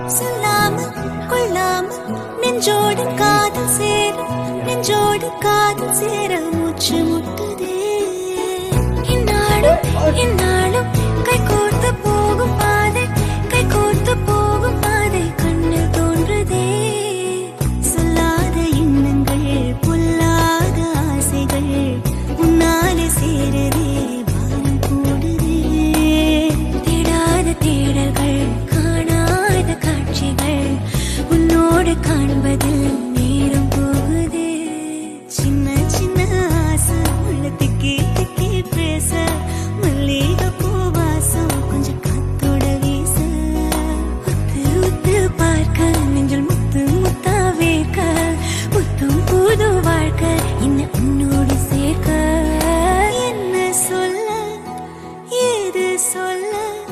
சொல்லாம கொள்ளாம நெஞ்சோடு காதல் சேர நெஞ்சோடு காதல் சேர மூச்சு முட்டுதே இந்நாளும் இந்நாளும் கை கோர்த்து போகும் பாதை கை கோர்த்து போகும் பாதை கண்ணில் தோன்றுதே சொல்லாத எண்ணங்கள் பொல்லாத ஆசைகள் உன்னாலே சேருதே பாரம் கூடுதே தேடாத தேடல்கள் காணாத காட்சிகள் உன்னோடு காண்ப